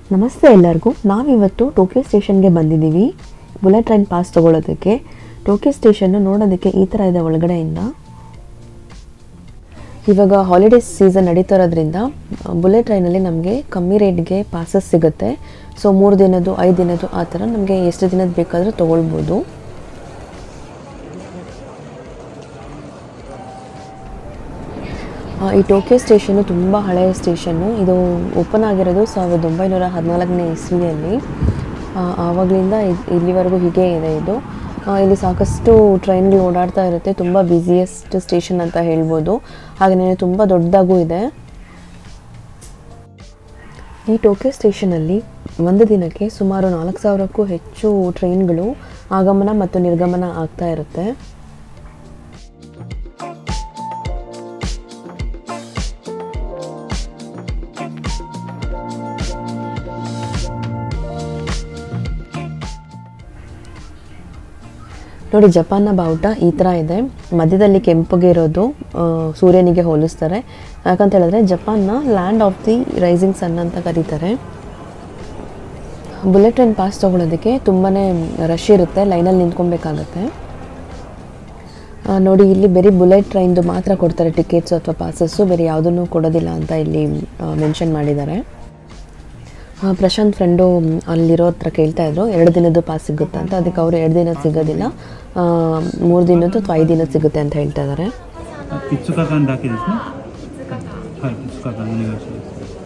ನಮಸ್ತೆ ಎಲ್ಲರಿಗೂ ನಾವಿವತ್ತು ಟೋಕಿಯೋ ಸ್ಟೇಷನ್ಗೆ ಬಂದಿದ್ದೀವಿ ಬುಲೆಟ್ ಟ್ರೈನ್ ಪಾಸ್ ತೊಗೊಳೋದಕ್ಕೆ ಟೋಕಿಯೋ ಸ್ಟೇಷನ್ನು ನೋಡೋದಕ್ಕೆ ಈ ಥರ ಇದೆ ಒಳಗಡೆಯಿಂದ ಇವಾಗ ಹಾಲಿಡೇಸ್ ಸೀಸನ್ ನಡೀತಾ ಇರೋದ್ರಿಂದ ಬುಲೆಟ್ ಟ್ರೈನಲ್ಲಿ ನಮಗೆ ಕಮ್ಮಿ ರೇಟ್ಗೆ ಪಾಸಸ್ ಸಿಗುತ್ತೆ ಸೊ ಮೂರು ದಿನದ್ದು ಐದು ದಿನದ್ದು ಆ ಥರ ನಮಗೆ ಎಷ್ಟು ದಿನದ ಬೇಕಾದರೂ ತೊಗೊಳ್ಬೋದು ಆ, ಈ ಟೋಕಿಯೋ ಸ್ಟೇಷನ್ನು ತುಂಬ ಹಳೆಯ ಸ್ಟೇಷನ್ನು ಇದು ಓಪನ್ ಆಗಿರೋದು ಸಾವಿರದ ಒಂಬೈನೂರ ಹದಿನಾಲ್ಕನೇ ಇಸ್ವಿಯಲ್ಲಿ ಆ, ಆವಾಗಲಿಂದ ಇದ್- ಇಲ್ಲಿವರೆಗೂ ಹೀಗೆ ಇದೆ ಇದು ಆ, ಇಲ್ಲಿ ಸಾಕಷ್ಟು ಟ್ರೈನ್ಗಳು ಓಡಾಡ್ತಾ ಇರುತ್ತೆ ತುಂಬ ಬ್ಯುಸಿಯೆಸ್ಟ್ ಸ್ಟೇಷನ್ ಅಂತ ಹೇಳ್ಬೋದು ಹಾಗೆಯೇ ತುಂಬ ದೊಡ್ಡದಾಗೂ ಇದೆ ಈ ಟೋಕಿಯೋ ಸ್ಟೇಷನಲ್ಲಿ ಒಂದು ದಿನಕ್ಕೆ ಸುಮಾರು ನಾಲ್ಕು ಸಾವಿರಕ್ಕೂ ಹೆಚ್ಚು ಟ್ರೈನ್ಗಳು ಆಗಮನ ಮತ್ತು ನಿರ್ಗಮನ ಆಗ್ತಾ ಇರುತ್ತೆ ನೋಡಿ ಜಪಾನ್ನ ಬಾವುಟ ಈ ಥರ ಇದೆ ಮಧ್ಯದಲ್ಲಿ ಕೆಂಪಗೆ ಇರೋದು ಆ, ಸೂರ್ಯನಿಗೆ ಹೋಲಿಸ್ತಾರೆ ಯಾಕಂತ ಹೇಳಿದ್ರೆ ಜಪಾನ್ನ land of the rising sun ಅಂತ ಕರೀತಾರೆ ಬುಲೆಟ್ ಟ್ರೈನ್ ಪಾಸ್ ತೊಗೊಳೋದಕ್ಕೆ ತುಂಬಾ ರಶ್ ಇರುತ್ತೆ ಲೈನಲ್ಲಿ ನಿಂತ್ಕೊಬೇಕಾಗತ್ತೆ ಆ, ನೋಡಿ ಇಲ್ಲಿ ಬರೀ ಬುಲೆಟ್ ಟ್ರೈನ್ದು ಮಾತ್ರ ಕೊಡ್ತಾರೆ ಟಿಕೆಟ್ಸು ಅಥವಾ ಪಾಸಸ್ಸು ಬೇರೆ ಯಾವುದನ್ನು ಕೊಡೋದಿಲ್ಲ ಅಂತ ಇಲ್ಲಿ ಮೆನ್ಷನ್ ಮಾಡಿದ್ದಾರೆ ಆ, ಪ್ರಶಾಂತ್ ಫ್ರೆಂಡು ಅಲ್ಲಿರೋ ಹತ್ರ ಕೇಳ್ತಾ ಇದ್ರು ಎರಡು ದಿನದ್ದು ಪಾಸ್ ಸಿಗುತ್ತೆ ಅಂತ ಅದಕ್ಕೆ ಅವರು ಎರಡು ದಿನದ್ದು ಸಿಗೋದಿಲ್ಲ ಆ, ಮೂರು ದಿನದ್ದು ಅಥವಾ ಐದು ದಿನದ್ದು ಸಿಗುತ್ತೆ ಅಂತ ಹೇಳ್ತಾ ಇದ್ದಾರೆ 5日間だけですねはい5日間お願いします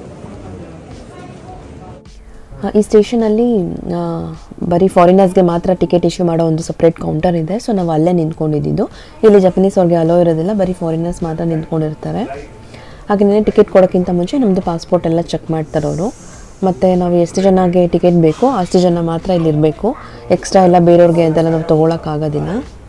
ಆ, ಈ ಸ್ಟೇಷನಲ್ಲಿ ಆ, ಬರೀ ಫಾರಿನರ್ಸ್ಗೆ ಮಾತ್ರ ಟಿಕೆಟ್ ಇಶ್ಯೂ ಮಾಡೋ ಒಂದು ಸಪ್ರೇಟ್ ಕೌಂಟರ್ ಇದೆ ಸೊ ನಾವು ಅಲ್ಲೇ ನಿಂತ್ಕೊಂಡಿದ್ದು ಇಲ್ಲಿ ಜಪನೀಸ್ ಅವ್ರಿಗೆ ಅಲೋ ಇರೋದಿಲ್ಲ ಬರೀ ಫಾರಿನರ್ಸ್ ಮಾತ್ರ ನಿಂತ್ಕೊಂಡಿರ್ತಾರೆ ಹಾಗೆಯೇ ಟಿಕೆಟ್ ಕೊಡೋಕ್ಕಿಂತ ಮುಂಚೆ ನಮ್ಮದು ಪಾಸ್ಪೋರ್ಟ್ ಎಲ್ಲ ಚೆಕ್ ಮಾಡ್ತಾರೆ ಅವರು ಮತ್ತು ನಾವು ಎಷ್ಟು ಜನಗೆ ಟಿಕೆಟ್ ಬೇಕೋ ಅಷ್ಟು ಜನ ಮಾತ್ರ ಇಲ್ಲಿ ಇರಬೇಕು ಎಕ್ಸ್ಟ್ರಾ ಎಲ್ಲ ಬೇರೆಯವ್ರಿಗೆ ಅದೆಲ್ಲ ನಾವು ತೊಗೊಳಕ್ಕಾಗೋದಿಲ್ಲ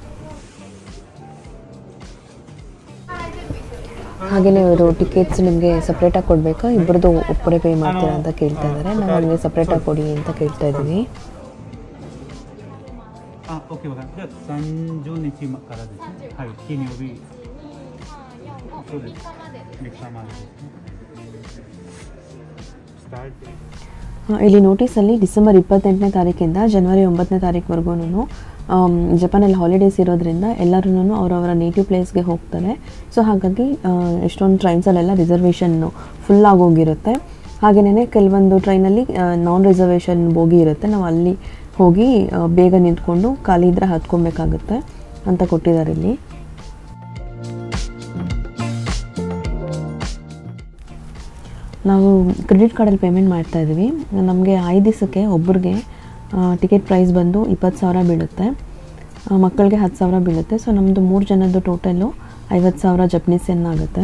ಹಾಗೆಯೇ ಇವರು ಟಿಕೆಟ್ಸ್ ನಿಮಗೆ ಸಪ್ರೇಟಾಗಿ ಕೊಡಬೇಕಾ ಇಬ್ಬರದು ಒಬ್ಬರೇ ಪೇ ಮಾಡ್ತೀರಾ ಅಂತ ಕೇಳ್ತಾ ಇದ್ದಾರೆ ನಾವು ನಿಮಗೆ ಸಪ್ರೇಟಾಗಿ ಕೊಡಿ ಅಂತ ಕೇಳ್ತಾ ಇದ್ದೀವಿ あ OK わかりましたじゃあ30日からですねはい金曜日そうです3日までですねスタート ಆ, ಇಲ್ಲಿ ನೋಟಿಸಲ್ಲಿ ಡಿಸೆಂಬರ್ ಇಪ್ಪತ್ತೆಂಟನೇ ತಾರೀಕಿಂದ ಜನವರಿ ಒಂಬತ್ತನೇ ತಾರೀಕುವರೆಗೂ ಜಪಾನಲ್ಲಿ ಹಾಲಿಡೇಸ್ ಇರೋದ್ರಿಂದ ಎಲ್ಲರೂ ಅವರವರ ನೇಟಿವ್ ಪ್ಲೇಸ್ಗೆ ಹೋಗ್ತಾರೆ ಸೊ ಹಾಗಾಗಿ ಆ, ಎಷ್ಟೊಂದು ಟ್ರೈನ್ಸಲ್ಲೆಲ್ಲ ರಿಸರ್ವೇಷನ್ ಫುಲ್ ಆಗೋಗಿರುತ್ತೆ ಹಾಗೆಯೇ ಕೆಲವೊಂದು ಟ್ರೈನಲ್ಲಿ ನಾನ್ ರಿಸರ್ವೇಷನ್ ಬೋಗಿ ಇರುತ್ತೆ ನಾವು ಅಲ್ಲಿ ಹೋಗಿ ಆ, ಬೇಗ ನಿಂತ್ಕೊಂಡು ಖಾಲಿ ಇದ್ರೆ ಹತ್ಕೊಬೇಕಾಗುತ್ತೆ ಅಂತ ಕೊಟ್ಟಿದ್ದಾರೆ ಇಲ್ಲಿ ನಾವು ಕ್ರೆಡಿಟ್ ಕಾರ್ಡಲ್ಲಿ ಪೇಮೆಂಟ್ ಮಾಡ್ತಾ ಇದ್ದೀವಿ ನಮಗೆ ಐದು ದಿವಸಕ್ಕೆ ಒಬ್ಬರಿಗೆ ಟಿಕೆಟ್ ಪ್ರೈಸ್ ಬಂದು ಇಪ್ಪತ್ತು ಸಾವಿರ ಬೀಳುತ್ತೆ ಆ, ಮಕ್ಕಳಿಗೆ ಹತ್ತು ಸಾವಿರ ಬೀಳುತ್ತೆ ಸೊ ನಮ್ಮದು ಮೂರು ಜನದ್ದು ಟೋಟಲು ಐವತ್ತು ಸಾವಿರ ಜಪನೀಸ್ ಎನ್ ಆಗುತ್ತೆ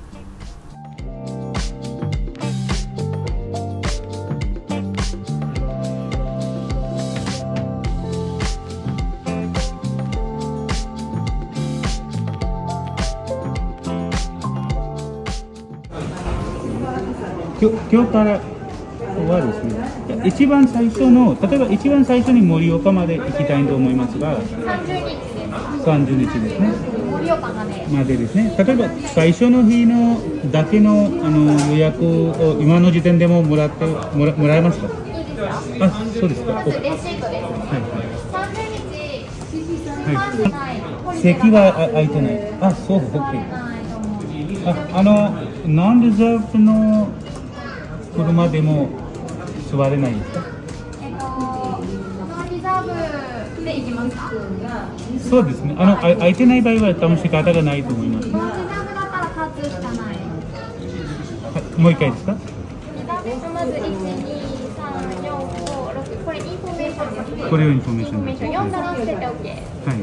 今日今日からはですね一番最初の例えば一番最初に盛岡まで行きたいと思いますが 30日です。 30日ですね盛岡まで。 までですね例えば最初の日のだけのあの予約を今の時点でももらってもらもらえますかいいですか。 あそうですかまずレシートです。 はい 30日はい 3時ない。 席はあ空いてないあそう OK ないと思う。 ああのノンリザーブの車でも座れないですかえっとノンリザーブで行きますか。ノンリそうですねあのあ空いてない場合は多分仕方がないと思います、はザーブだったら立つしかない。 いもう一回ですかリザーベースまず1、2、3、4、5、6これインフォメーションですね。 これをインフォメーションですインフォメーション読んだら捨てて OK。 はい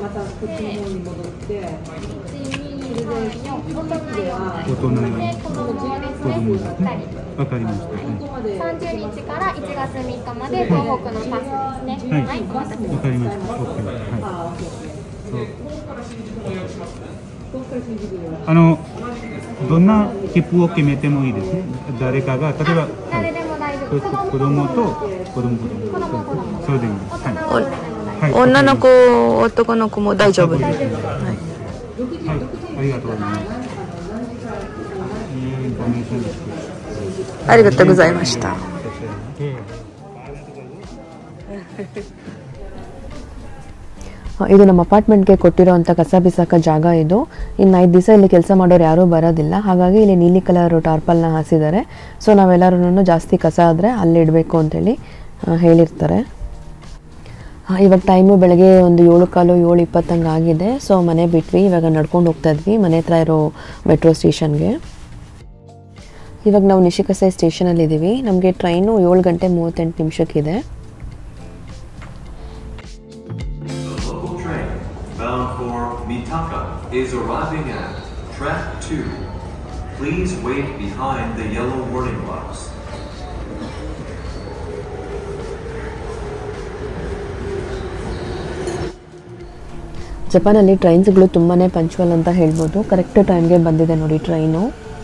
で1、2、3、4大人が4 大人がで子供です子供ね。2 ですね人。 わかりました、は 30日から1月3日まで東北のパスですね。 はいはい、お待たせしい、 ましたわかりました OK はいそうあのどんな切符を決めてもいいですね誰かが例えば、は誰い、 でも大丈こ夫。 子供と子供子子供子供。 それでいいです大人は誰でも大丈夫。 はい、 女の子男の子も大丈夫大丈夫ですはいはい、ありがとうございます。いいインフォメーションです。 ありがとうございましたそして ಆ, ಇದು ನಮ್ಮ ಅಪಾರ್ಟ್ಮೆಂಟ್ಗೆ ಕೊಟ್ಟಿರೋಂಥ ಕಸ ಬಿಸಾಕ ಜಾಗ ಇದು ಇನ್ನು ಐದು ದಿವಸ ಇಲ್ಲಿ ಕೆಲಸ ಮಾಡೋರು ಯಾರೂ ಬರೋದಿಲ್ಲ ಹಾಗಾಗಿ ಇಲ್ಲಿ ನೀಲಿ ಕಲರ್ ಟಾರ್ಪಲ್ನ ಹಾಸಿದ್ದಾರೆ ಸೊ ನಾವೆಲ್ಲರೂ ಜಾಸ್ತಿ ಕಸ ಆದರೆ ಅಲ್ಲಿ ಇಡಬೇಕು ಅಂತೇಳಿ ಆ, ಹೇಳಿರ್ತಾರೆ ಆ, ಇವಾಗ ಟೈಮು ಬೆಳಗ್ಗೆ ಒಂದು ಏಳು ಕಾಲು ಏಳು ಇಪ್ಪತ್ತಂಗೆ ಆಗಿದೆ ಸೊ ಮನೆ ಬಿಟ್ವಿ ಇವಾಗ ನಡ್ಕೊಂಡು ಹೋಗ್ತಾ ಇದ್ವಿ ಮನೆ ಹತ್ರ ಇರೋ ಮೆಟ್ರೋ ಸ್ಟೇಷನ್ಗೆ ಇವಾಗ ನಾವು ನಿಶಿಕಸೆ ಸ್ಟೇಷನಲ್ಲಿದ್ದೀವಿ ನಮಗೆ ಟ್ರೈನು ಏಳು ಗಂಟೆ ಮೂವತ್ತೆಂಟು ನಿಮಿಷಕ್ಕಿದೆ The local train bound for Mitaka is arriving at track 2. Please wait behind the yellow warning lights. ಜಪಾನಲ್ಲಿ ಟ್ರೈನ್ಸ್ಗಳು ತುಂಬಾ ಪಂಚುವಲ್ ಅಂತ ಹೇಳ್ಬೋದು ಕರೆಕ್ಟ್ ಟೈಮ್ಗೆ ಬಂದಿದೆ ನೋಡಿ ಟ್ರೈನು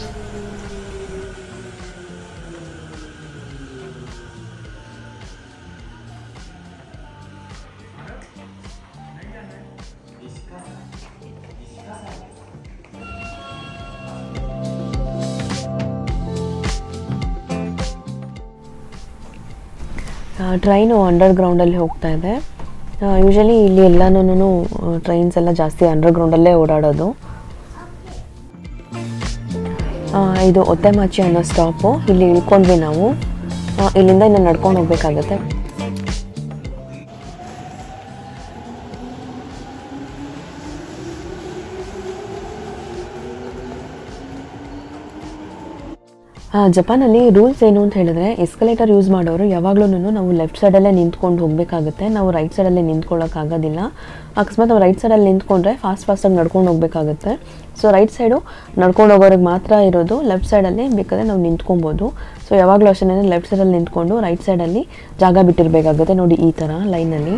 ಟ್ರೈನು ಅಂಡರ್ ಗ್ರೌಂಡಲ್ಲಿ ಹೋಗ್ತಾ ಇದೆ ಯೂಶಲಿ ಇಲ್ಲಿ ಎಲ್ಲನೂ ಟ್ರೈನ್ಸ್ ಎಲ್ಲ ಜಾಸ್ತಿ ಅಂಡರ್ ಗ್ರೌಂಡಲ್ಲೇ ಓಡಾಡೋದು ಆ, ಇದು ಒತ್ತೆಮಾಚಿ ಅನ್ನೋ ಸ್ಟಾಪು ಇಲ್ಲಿ ಇಳ್ಕೊಂಡ್ವಿ ನಾವು ಆ, ಇಲ್ಲಿಂದ ಇನ್ನು ನಡ್ಕೊಂಡು ಹೋಗ್ಬೇಕಾಗತ್ತೆ ಆ, ಜಪಾನಲ್ಲಿ ರೂಲ್ಸ್ ಏನು ಅಂತ ಹೇಳಿದ್ರೆ ಎಸ್ಕಲೇಟರ್ ಯೂಸ್ ಮಾಡೋರು ಯಾವಾಗ್ಲೂ ನಾವು ಲೆಫ್ಟ್ ಸೈಡಲ್ಲೇ ನಿಂತ್ಕೊಂಡು ಹೋಗಬೇಕಾಗುತ್ತೆ ನಾವು ರೈಟ್ ಸೈಡಲ್ಲೇ ನಿಂತ್ಕೊಳ್ಳೋಕ್ಕಾಗೋದಿಲ್ಲ ಅಕಸ್ಮಾತ್ ನಾವು ರೈಟ್ ಸೈಡಲ್ಲಿ ನಿಂತ್ಕೊಂಡ್ರೆ ಫಾಸ್ಟ್ ಫಾಸ್ಟಾಗಿ ನಡ್ಕೊಂಡು ಹೋಗಬೇಕಾಗುತ್ತೆ ಸೊ ರೈಟ್ ಸೈಡು ನಡ್ಕೊಂಡು ಹೋಗೋರಿಗೆ ಮಾತ್ರ ಇರೋದು ಲೆಫ್ಟ್ ಸೈಡಲ್ಲಿ ಬೇಕಾದ್ರೆ ನಾವು ನಿಂತ್ಕೊಬೋದು ಸೊ ಯಾವಾಗಲೂ ಅಷ್ಟೇ ಲೆಫ್ಟ್ ಸೈಡಲ್ಲಿ ನಿಂತ್ಕೊಂಡು ರೈಟ್ ಸೈಡಲ್ಲಿ ಜಾಗ ಬಿಟ್ಟಿರಬೇಕಾಗುತ್ತೆ ನೋಡಿ ಈ ಥರ ಲೈನಲ್ಲಿ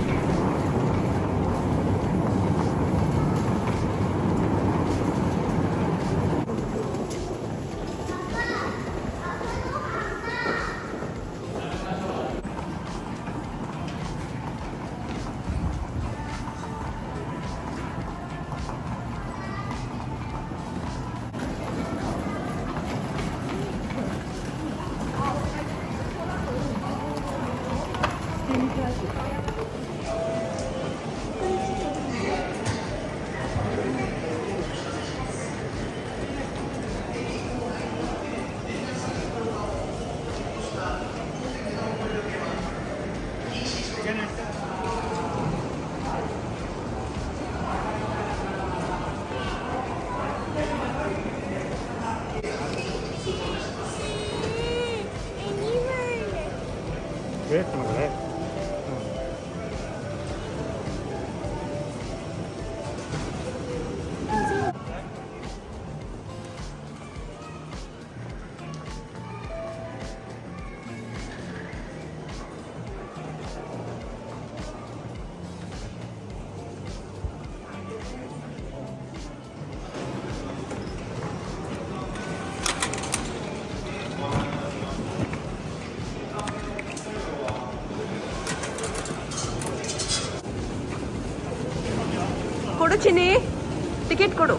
ಕೊಡು ಚಿನ್ನಿ ಟಿಕೆಟ್ ಕೊಡು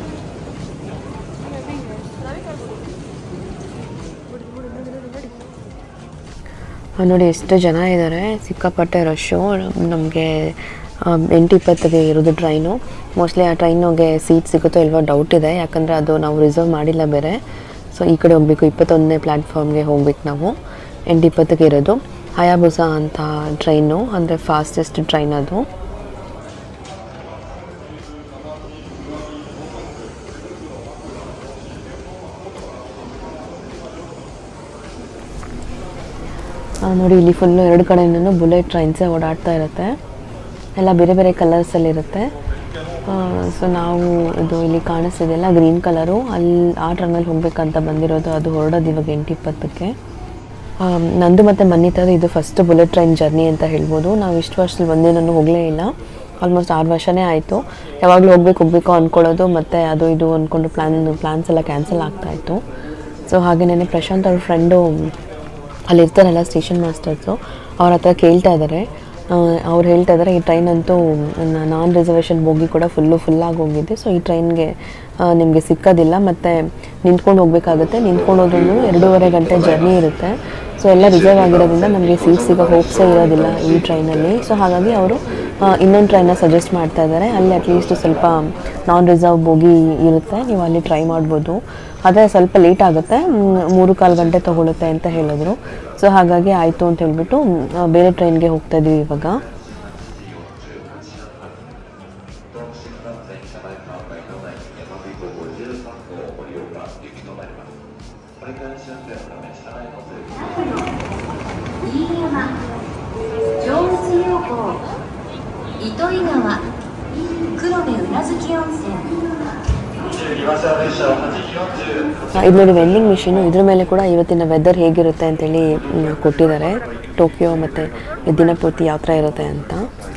ಆ, ನೋಡಿ ಎಷ್ಟು ಜನ ಇದ್ದಾರೆ ಸಿಕ್ಕಾಪಟ್ಟೆ ರಶ್ಶು ನಮಗೆ ಎಂಟು ಇಪ್ಪತ್ತಿಗೆ ಇರೋದು ಟ್ರೈನು ಮೋಸ್ಟ್ಲಿ ಆ ಟ್ರೈನಿಗೆ ಸೀಟ್ ಸಿಗುತ್ತೋ ಇಲ್ವೋ ಡೌಟ್ ಇದೆ ಯಾಕಂದರೆ ಅದು ನಾವು ರಿಸರ್ವ್ ಮಾಡಿಲ್ಲ ಬೇರೆ ಸೊ ಈ ಕಡೆ ಹೋಗಬೇಕು ಇಪ್ಪತ್ತೊಂದನೇ ಪ್ಲ್ಯಾಟ್ಫಾರ್ಮ್ಗೆ ಹೋಗ್ಬೇಕು ನಾವು ಎಂಟು ಇಪ್ಪತ್ತಿಗೆ ಇರೋದು ಹಯಾಬುಸ ಅಂತ ಟ್ರೈನು ಅಂದರೆ ಫಾಸ್ಟೆಸ್ಟ್ ಟ್ರೈನ್ ಅದು ಆ, ನೋಡಿ ಇಲ್ಲಿ ಫುಲ್ಲು ಎರಡು ಕಡೆಯಿಂದನೂ ಬುಲೆಟ್ ಟ್ರೈನ್ಸೇ ಓಡಾಡ್ತಾ ಇರುತ್ತೆ ಎಲ್ಲ ಬೇರೆ ಬೇರೆ ಕಲರ್ಸಲ್ಲಿರುತ್ತೆ ಸೊ ನಾವು ಇದು ಇಲ್ಲಿ ಕಾಣಿಸ್ತಿದೆಯಲ್ಲ ಗ್ರೀನ್ ಕಲರು ಅಲ್ಲಿ ಆ ಟ್ರೈನಲ್ಲಿ ಹೋಗ್ಬೇಕಂತ ಬಂದಿರೋದು ಅದು ಹೊರಡೋದು ಇವಾಗ ಎಂಟು ಇಪ್ಪತ್ತಕ್ಕೆ ಆ, ನಂದು ಮತ್ತು ಮನ್ನಿತದು ಇದು ಫಸ್ಟ್ ಬುಲೆಟ್ ಟ್ರೈನ್ ಜರ್ನಿ ಅಂತ ಹೇಳ್ಬೋದು ನಾವು ಇಷ್ಟು ವರ್ಷದಲ್ಲಿ ಒಂದಿನೂ ಹೋಗಲೇ ಇಲ್ಲ ಆಲ್ಮೋಸ್ಟ್ ಆರು ವರ್ಷನೇ ಆಯಿತು ಯಾವಾಗಲೂ ಹೋಗ್ಬೇಕು ಹೋಗ್ಬೇಕು ಅಂದ್ಕೊಳ್ಳೋದು ಮತ್ತು ಅದು ಇದು ಅಂದ್ಕೊಂಡು ಪ್ಲ್ಯಾನ್ ಪ್ಲ್ಯಾನ್ಸ್ ಎಲ್ಲ ಕ್ಯಾನ್ಸಲ್ ಆಗ್ತಾಯಿತ್ತು ಸೊ ಹಾಗೆಯೇ ಪ್ರಶಾಂತ್ ಅವ್ರ ಫ್ರೆಂಡು ಅಲ್ಲಿ ಇರ್ತಾರಲ್ಲ ಸ್ಟೇಷನ್ ಮಾಸ್ಟರ್ಸು ಅವ್ರ ಹತ್ರ ಕೇಳ್ತಾ ಇದ್ದಾರೆ ಅವ್ರು ಹೇಳ್ತಾ ಇದ್ದಾರೆ ಈ ಟ್ರೈನ್ ಅಂತೂ ನಾನ್ ರಿಸರ್ವೇಷನ್ ಬೋಗಿ ಕೂಡ ಫುಲ್ಲು ಫುಲ್ಲಾಗಿ ಹೋಗಿದೆ ಸೊ ಈ ಟ್ರೈನ್ಗೆ ನಿಮಗೆ ಸಿಕ್ಕೋದಿಲ್ಲ ಮತ್ತು ನಿಂತ್ಕೊಂಡು ಹೋಗಬೇಕಾಗುತ್ತೆ ನಿಂತ್ಕೊಂಡು ಹೋದ್ರೂ ಎರಡೂವರೆ ಗಂಟೆ ಜರ್ನಿ ಇರುತ್ತೆ ಸೊ ಎಲ್ಲ ರಿಸರ್ವ್ ಆಗಿರೋದ್ರಿಂದ ನಮಗೆ ಸೀಟ್ ಸಿಗೋ ಹೋಪ್ಸೇ ಇರೋದಿಲ್ಲ ಈ ಟ್ರೈನಲ್ಲಿ ಸೊ ಹಾಗಾಗಿ ಅವರು ಇನ್ನೊಂದು ಟ್ರೈನ ಸಜೆಸ್ಟ್ ಮಾಡ್ತಾ ಇದ್ದಾರೆ ಅಲ್ಲಿ ಅಟ್ಲೀಸ್ಟ್ ಸ್ವಲ್ಪ ನಾನ್ ರಿಸರ್ವ್ ಬೋಗಿ ಇರುತ್ತೆ ನೀವು ಅಲ್ಲಿ ಟ್ರೈ ಮಾಡ್ಬೋದು ಆದರೆ ಸ್ವಲ್ಪ ಲೇಟ್ ಆಗುತ್ತೆ ಮ್, ಮೂರು ಕಾಲು ಗಂಟೆ ತೊಗೊಳುತ್ತೆ ಅಂತ ಹೇಳಿದ್ರು ಸೊ ಹಾಗಾಗಿ ಆಯಿತು ಅಂತ ಹೇಳ್ಬಿಟ್ಟು ಮ್, ಬೇರೆ ಟ್ರೈನ್ಗೆ ಹೋಗ್ತಾ ಇದ್ವಿ ಇವಾಗ 飯山上越陽港糸魚川黒部宇奈月温泉 ಆ, ಇದು ನೋಡಿ ವೆಂಡಿಂಗ್ ಮಿಷಿನು ಇದ್ರ ಮೇಲೆ ಕೂಡ ಇವತ್ತಿನ ವೆದರ್ ಹೇಗಿರುತ್ತೆ ಅಂತೇಳಿ ಮ್, ಕೊಟ್ಟಿದ್ದಾರೆ ಟೋಕಿಯೋ ಮತ್ತು ದಿನಪೂರ್ತಿ ಯಾವ ಥರ ಇರುತ್ತೆ ಅಂತ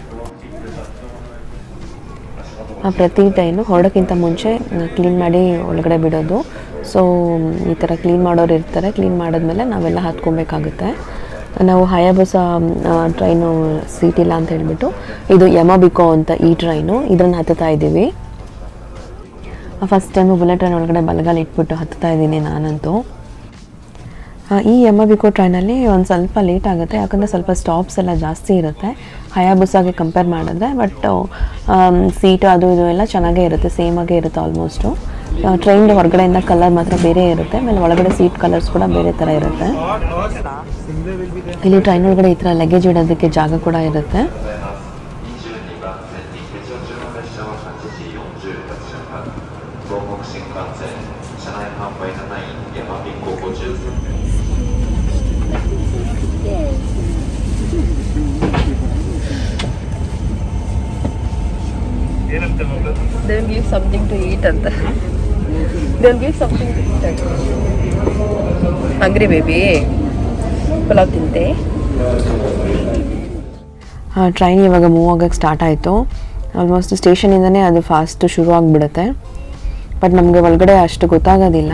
ಆ, ಪ್ರತಿ ಟೈನು ಹೊರಡೋಕ್ಕಿಂತ ಮುಂಚೆ ಕ್ಲೀನ್ ಮಾಡಿ ಒಳಗಡೆ ಬಿಡೋದು ಸೊ ಈ ಥರ ಕ್ಲೀನ್ ಮಾಡೋರು ಇರ್ತಾರೆ ಕ್ಲೀನ್ ಮಾಡಿದ್ಮೇಲೆ ನಾವೆಲ್ಲ ಹತ್ಕೊಬೇಕಾಗುತ್ತೆ ನಾವು ಹಯಾಬುಸ ಟ್ರೈನು ಸೀಟ್ ಇಲ್ಲ ಅಂತ ಹೇಳ್ಬಿಟ್ಟು ಇದು ಯಮಬಿಕೋ ಅಂತ ಈ ಟ್ರೈನು ಇದನ್ನು ಹತ್ತುತ್ತಾ ಇದ್ದೀವಿ ಫಸ್ಟ್ ಟೈಮು ಬುಲೆಟ್ ಟ್ರೈನ್ ಒಳಗಡೆ ಬಲಗಾಲ ಇಟ್ಬಿಟ್ಟು ಹತ್ತಾ ಇದ್ದೀನಿ ನಾನಂತೂ ಆ, ಈ ಯಮಬಿಕೋ ಟ್ರೈನಲ್ಲಿ ಒಂದು ಸ್ವಲ್ಪ ಲೇಟ್ ಆಗುತ್ತೆ ಯಾಕಂದರೆ ಸ್ವಲ್ಪ ಸ್ಟಾಪ್ಸ್ ಎಲ್ಲ ಜಾಸ್ತಿ ಇರುತ್ತೆ ಹಯಾಬುಸಾಗೆ ಕಂಪೇರ್ ಮಾಡಿದ್ರೆ ಬಟ್ ಸೀಟು ಅದು ಇದು ಎಲ್ಲ ಚೆನ್ನಾಗೇ ಇರುತ್ತೆ ಸೇಮ್ ಆಗೇ ಇರುತ್ತೆ ಆಲ್ಮೋಸ್ಟು ಟ್ರೈನ್ ಹೊರಗಡೆಯಿಂದ ಕಲರ್ ಮಾತ್ರ ಬೇರೆ ಇರುತ್ತೆ ಆಮೇಲೆ ಒಳಗಡೆ ಸೀಟ್ ಕಲರ್ಸ್ ಕೂಡ ಬೇರೆ ಥರ ಇರುತ್ತೆ ಇಲ್ಲಿ ಟ್ರೈನ್ ಒಳಗಡೆ ಈ ಥರ ಲಗೇಜ್ ಇಡೋದಕ್ಕೆ ಜಾಗ ಕೂಡ ಇರುತ್ತೆ they will give something to eat ಅಂತ they will give something to eat ಅಂತ ಹಂಗ್ರಿ ಬೇಬಿ ಪಲಾವ್ ತಿಂತೆ ಟ್ರೈನ್ ಇವಾಗ ಮೂವ್ ಆಗೋಕ್ಕೆ ಸ್ಟಾರ್ಟ್ ಆಯಿತು ಆಲ್ಮೋಸ್ಟ್ ಸ್ಟೇಷನಿಂದನೇ ಅದು ಫಾಸ್ಟ್ ಶುರು ಆಗಿಬಿಡುತ್ತೆ ಬಟ್ ನಮಗೆ ಒಳಗಡೆ ಅಷ್ಟು ಗೊತ್ತಾಗೋದಿಲ್ಲ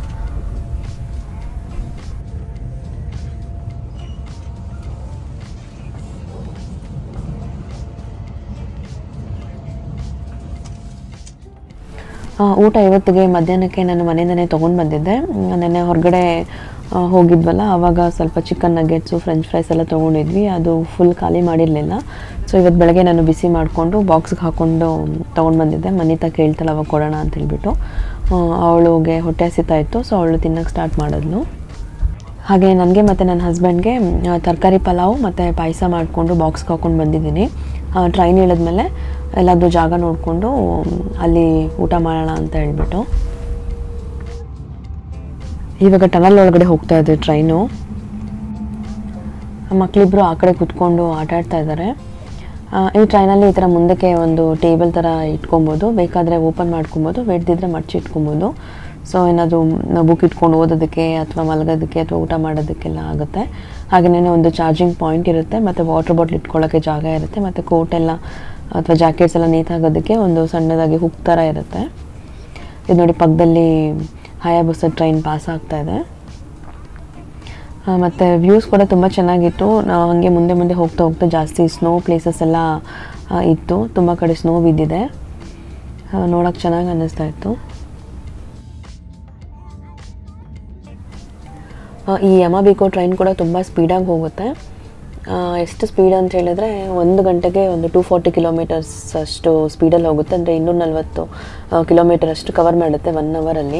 ಆ, ಊಟ ಇವತ್ತಿಗೆ ಮಧ್ಯಾಹ್ನಕ್ಕೆ ನಾನು ಮನೆಯಿಂದನೇ ತೊಗೊಂಡು ಬಂದಿದ್ದೆ ಮ್, ನೆನ್ನೆ ಹೊರಗಡೆ ಆ, ಹೋಗಿದ್ವಲ್ಲ ಆವಾಗ ಸ್ವಲ್ಪ ಚಿಕನ್ ನಗೆಟ್ಸು ಫ್ರೆಂಚ್ ಫ್ರೈಸ್ ಎಲ್ಲ ತೊಗೊಂಡಿದ್ವಿ ಅದು ಫುಲ್ ಖಾಲಿ ಮಾಡಿರಲಿಲ್ಲ ಸೊ ಇವತ್ತು ಬೆಳಗ್ಗೆ ನಾನು ಬಿಸಿ ಮಾಡಿಕೊಂಡು ಬಾಕ್ಸ್ಗೆ ಹಾಕ್ಕೊಂಡು ತೊಗೊಂಡು ಬಂದಿದ್ದೆ ಮನಿತಾ ಕೇಳ್ತಾಳೆ ಅವಾಗ ಕೊಡೋಣ ಅಂತ ಹೇಳ್ಬಿಟ್ಟು ಅವಳಿಗೆ ಹೊಟ್ಟೆ ಹಸಿತಾ ಇತ್ತು ಸೊ ಅವಳು ತಿನ್ನೋಕ್ಕೆ ಸ್ಟಾರ್ಟ್ ಮಾಡಿದ್ಲು ಹಾಗೆ ನನಗೆ ಮತ್ತು ನನ್ನ ಹಸ್ಬೆಂಡ್ಗೆ ತರಕಾರಿ ಪಲಾವ್ ಮತ್ತು ಪಾಯಸ ಮಾಡಿಕೊಂಡು ಬಾಕ್ಸ್ಗೆ ಹಾಕ್ಕೊಂಡು ಬಂದಿದ್ದೀನಿ ಟ್ರೈನ್ ಇಳಿದ್ಮೇಲೆ ಎಲ್ಲಾದರೂ ಜಾಗ ನೋಡಿಕೊಂಡು ಅಲ್ಲಿ ಊಟ ಮಾಡೋಣ ಅಂತ ಹೇಳ್ಬಿಟ್ಟು ಇವಾಗ ಟನಲ್ ಒಳಗಡೆ ಹೋಗ್ತಾ ಇದೆ ಟ್ರೈನು ಮಕ್ಕಳಿಬ್ರು ಆ ಕಡೆ ಕುತ್ಕೊಂಡು ಆಟ ಆಡ್ತಾ ಇದ್ದಾರೆ ಆ, ಈ ಟ್ರೈನಲ್ಲಿ ಈ ಥರ ಮುಂದಕ್ಕೆ ಒಂದು ಟೇಬಲ್ ಥರ ಇಟ್ಕೊಬೋದು ಬೇಕಾದರೆ ಓಪನ್ ಮಾಡ್ಕೊಬೋದು ಬೇಡದಿದ್ರೆ ಮಡ್ಚಿ ಇಟ್ಕೊಬೋದು ಸೊ ಏನಾದರೂ ಬುಕ್ ಇಟ್ಕೊಂಡು ಓದೋದಕ್ಕೆ ಅಥವಾ ಮಲಗೋದಕ್ಕೆ ಅಥವಾ ಊಟ ಮಾಡೋದಕ್ಕೆಲ್ಲ ಆಗುತ್ತೆ ಹಾಗೆಯೇ ಒಂದು ಚಾರ್ಜಿಂಗ್ ಪಾಯಿಂಟ್ ಇರುತ್ತೆ ಮತ್ತು ವಾಟರ್ ಬಾಟ್ಲ್ ಇಟ್ಕೊಳ್ಳೋಕ್ಕೆ ಜಾಗ ಇರುತ್ತೆ ಮತ್ತು ಕೋಟ್ ಎಲ್ಲ ಅಥವಾ ಜಾಕೆಟ್ಸ್ ಎಲ್ಲ ನೇತಾಗೋದಕ್ಕೆ ಒಂದು ಸಣ್ಣದಾಗಿ ಹುಕ್ ಥರ ಇರುತ್ತೆ ಇದು ನೋಡಿ ಪಕ್ಕದಲ್ಲಿ ಹಯಾಬುಸ ಟ್ರೈನ್ ಪಾಸ್ ಆಗ್ತಾ ಇದೆ ಆ, ಮತ್ತು ವ್ಯೂಸ್ ಕೂಡ ತುಂಬ ಚೆನ್ನಾಗಿತ್ತು ನಾವು ಹಾಗೆ ಮುಂದೆ ಮುಂದೆ ಹೋಗ್ತಾ ಹೋಗ್ತಾ ಜಾಸ್ತಿ ಸ್ನೋ ಪ್ಲೇಸಸ್ ಎಲ್ಲ ಆ, ಇತ್ತು ತುಂಬ ಕಡೆ ಸ್ನೋ ಬಿದ್ದಿದೆ ನೋಡೋಕೆ ಚೆನ್ನಾಗಿ ಅನ್ನಿಸ್ತಾ ಇತ್ತು ಆ, ಈ ಯಮಾಬಿಕೋ ಟ್ರೈನ್ ಕೂಡ ತುಂಬ ಸ್ಪೀಡಾಗಿ ಹೋಗುತ್ತೆ ಆ, ಎಷ್ಟು ಸ್ಪೀಡ್ ಅಂತ ಹೇಳಿದ್ರೆ ಒಂದು ಗಂಟೆಗೆ ಒಂದು ಟೂ ಫಾರ್ಟಿ ಕಿಲೋಮೀಟರ್ಸ್ ಅಷ್ಟು ಸ್ಪೀಡಲ್ಲಿ ಹೋಗುತ್ತೆ ಅಂದರೆ ಇನ್ನೂರ ನಲ್ವತ್ತು ಕಿಲೋಮೀಟರ್ ಅಷ್ಟು ಕವರ್ ಮಾಡುತ್ತೆ ಒನ್ ಅವರಲ್ಲಿ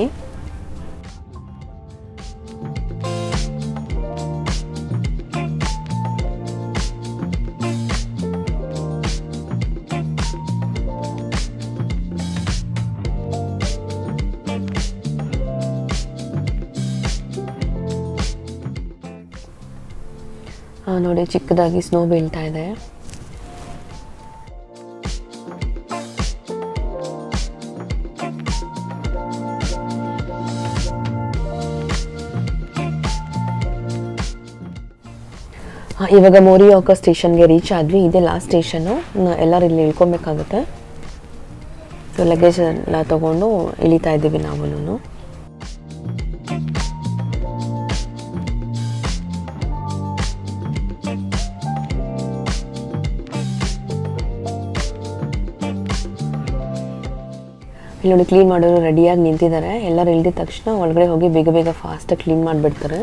ಆ, ನೋಡಿ ಚಿಕ್ಕದಾಗಿ ಸ್ನೋ ಬೀಳ್ತಾ ಇದೆ ಆ, ಇವಾಗ ಮೋರಿಯೋಕ ಸ್ಟೇಷನ್ಗೆ ರೀಚ್ ಆದ್ವಿ ಇದೇ ಲಾಸ್ಟ್ ಸ್ಟೇಷನ್ನು ಎಲ್ಲರೂ ಇಲ್ಲಿ ಇಳ್ಕೊಬೇಕಾಗುತ್ತೆ ಸೊ ಲಗೇಜ್ ಎಲ್ಲ ತೊಗೊಂಡು ಇಳಿತಾ ಇದ್ದೀವಿ ನಾವು ಇಲ್ಲಿ ನೋಡಿ ಕ್ಲೀನ್ ಮಾಡೋರು ರೆಡಿಯಾಗಿ ನಿಂತಿದ್ದಾರೆ ಎಲ್ಲರೂ ಇಳ್ದಿದ ತಕ್ಷಣ ಒಳಗಡೆ ಹೋಗಿ ಬೇಗ ಬೇಗ ಫಾಸ್ಟಾಗಿ ಕ್ಲೀನ್ ಮಾಡಿಬಿಡ್ತಾರೆ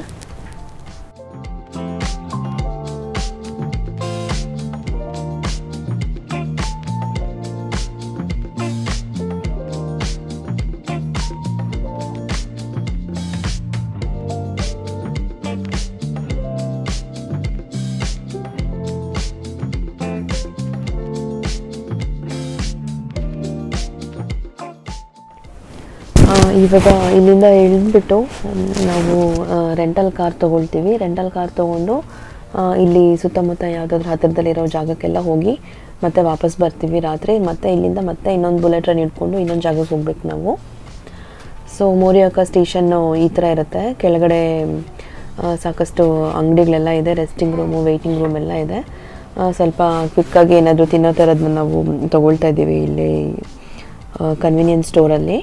ಆ, ಇವಾಗ ಇಲ್ಲಿಂದ ಇಳಿದ್ಬಿಟ್ಟು ನಾವು ರೆಂಟಲ್ ಕಾರ್ ತೊಗೊಳ್ತೀವಿ ರೆಂಟಲ್ ಕಾರ್ ತೊಗೊಂಡು ಆ, ಇಲ್ಲಿ ಸುತ್ತಮುತ್ತ ಯಾವುದಾದ್ರೂ ಹತ್ತಿರದಲ್ಲಿರೋ ಜಾಗಕ್ಕೆಲ್ಲ ಹೋಗಿ ಮತ್ತೆ ವಾಪಸ್ ಬರ್ತೀವಿ ರಾತ್ರಿ ಮತ್ತೆ ಇಲ್ಲಿಂದ ಮತ್ತೆ ಇನ್ನೊಂದು ಬುಲೆಟ್ ಟ್ರೈನ್ ಹಿಡ್ಕೊಂಡು ಇನ್ನೊಂದು ಜಾಗಕ್ಕೆ ಹೋಗ್ಬೇಕು ನಾವು ಸೊ ಮೋರಿಯಾಕ ಸ್ಟೇಷನ್ನು ಈ ಥರ ಇರುತ್ತೆ ಕೆಳಗಡೆ ಆ, ಸಾಕಷ್ಟು ಅಂಗಡಿಗಳೆಲ್ಲ ಇದೆ ರೆಸ್ಟಿಂಗ್ ರೂಮು ವೆಯ್ಟಿಂಗ್ ರೂಮ್ ಎಲ್ಲ ಇದೆ ಆ, ಸ್ವಲ್ಪ ಕ್ವಿಕ್ಕಾಗಿ ಏನಾದರೂ ತಿನ್ನೋ ಥರದನ್ನ ನಾವು ತೊಗೊಳ್ತಾ ಇದ್ದೀವಿ ಇಲ್ಲಿ ಕನ್ವೀನಿಯನ್ಸ್ ಸ್ಟೋರಲ್ಲಿ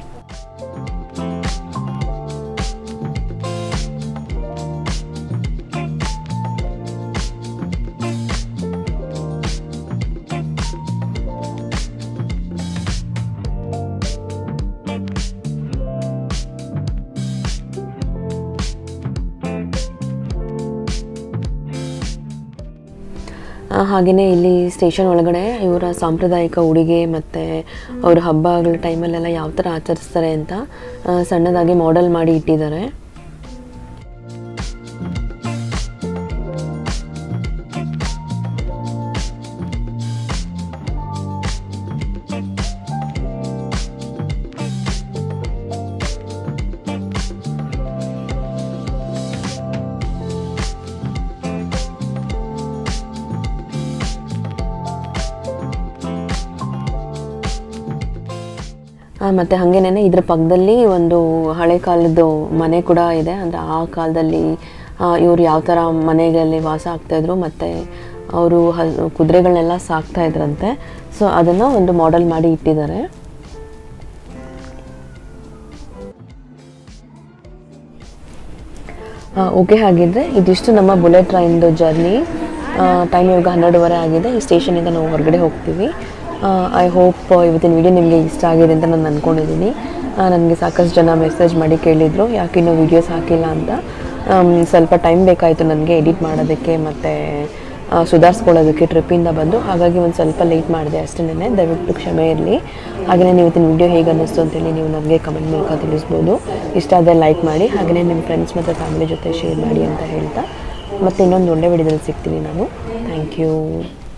ಹಾಗೆಯೇ ಇಲ್ಲಿ ಸ್ಟೇಷನ್ ಒಳಗಡೆ ಇವರ ಸಾಂಪ್ರದಾಯಿಕ ಉಡುಗೆ ಮತ್ತು ಅವ್ರ ಹಬ್ಬಗಳ ಟೈಮಲ್ಲೆಲ್ಲ ಯಾವ ಥರ ಆಚರಿಸ್ತಾರೆ ಅಂತ ಆ, ಸಣ್ಣದಾಗಿ ಮಾಡೆಲ್ ಮಾಡಿ ಇಟ್ಟಿದ್ದಾರೆ ಆ, ಮತ್ತೆ ಹಾಗೇನೆ ಇದ್ರ ಪಕ್ಕದಲ್ಲಿ ಒಂದು ಹಳೆ ಕಾಲದ್ದು ಮನೆ ಕೂಡ ಇದೆ ಅಂದರೆ ಆ ಕಾಲದಲ್ಲಿ ಇವ್ರು ಯಾವ ಥರ ಮನೆಗಳಲ್ಲಿ ವಾಸ ಆಗ್ತಾಯಿದ್ರು ಮತ್ತು ಅವರು ಹ ಕುದುರೆಗಳನ್ನೆಲ್ಲ ಸಾಕ್ತಾ ಇದ್ರಂತೆ ಸೊ ಅದನ್ನು ಒಂದು ಮಾಡೆಲ್ ಮಾಡಿ ಇಟ್ಟಿದ್ದಾರೆ ಓಕೆ ಹಾಗಿದ್ರೆ ಇದಿಷ್ಟು ನಮ್ಮ ಬುಲೆಟ್ ಟ್ರೈನ್ದು ಜರ್ನಿ ಟೈಮ್ ಇವಾಗ ಹನ್ನೆರಡುವರೆ ಆಗಿದೆ ಈ ಸ್ಟೇಷನಿಂದ ನಾವು ಹೊರಗಡೆ ಹೋಗ್ತೀವಿ ಐ ಹೋಪ್ ಇವತ್ತಿನ ವಿಡಿಯೋ ನಿಮಗೆ ಇಷ್ಟ ಆಗಿದೆ ಅಂತ ನಾನು ಅಂದ್ಕೊಂಡಿದ್ದೀನಿ ನನಗೆ ಸಾಕಷ್ಟು ಜನ ಮೆಸೇಜ್ ಮಾಡಿ ಕೇಳಿದರು ಯಾಕೆ ಇನ್ನೂ ವೀಡಿಯೋಸ್ ಹಾಕಿಲ್ಲ ಅಂತ ಆಮ್, ಸ್ವಲ್ಪ ಟೈಮ್ ಬೇಕಾಯಿತು ನನಗೆ ಎಡಿಟ್ ಮಾಡೋದಕ್ಕೆ ಮತ್ತು ಸುಧಾರಿಸ್ಕೊಳ್ಳೋದಕ್ಕೆ ಟ್ರಿಪ್ಪಿಂದ ಬಂದು ಹಾಗಾಗಿ ಒಂದು ಸ್ವಲ್ಪ ಲೇಟ್ ಮಾಡಿದೆ ಅಷ್ಟೇ ದಯವಿಟ್ಟು ಕ್ಷಮೆ ಇರಲಿ ಹಾಗೆಯೇ ನೀವು ಇವತ್ತಿನ ವಿಡಿಯೋ ಹೇಗೆ ಅನ್ನಿಸ್ತು ಅಂತೇಳಿ ನೀವು ನನಗೆ ಕಮೆಂಟ್ ಮೂಲಕ ತಿಳಿಸ್ಬೋದು ಇಷ್ಟ ಆದರೆ ಲೈಕ್ ಮಾಡಿ ಹಾಗೆಯೇ ನಿಮ್ಮ ಫ್ರೆಂಡ್ಸ್ ಮತ್ತು ಫ್ಯಾಮಿಲಿ ಜೊತೆ ಶೇರ್ ಮಾಡಿ ಅಂತ ಹೇಳ್ತಾ ಮತ್ತೆ ಇನ್ನೊಂದು ಒಳ್ಳೆ ವಿಡಿಯೋದಲ್ಲಿ ಸಿಗ್ತೀನಿ ನಾನು ಥ್ಯಾಂಕ್ ಯು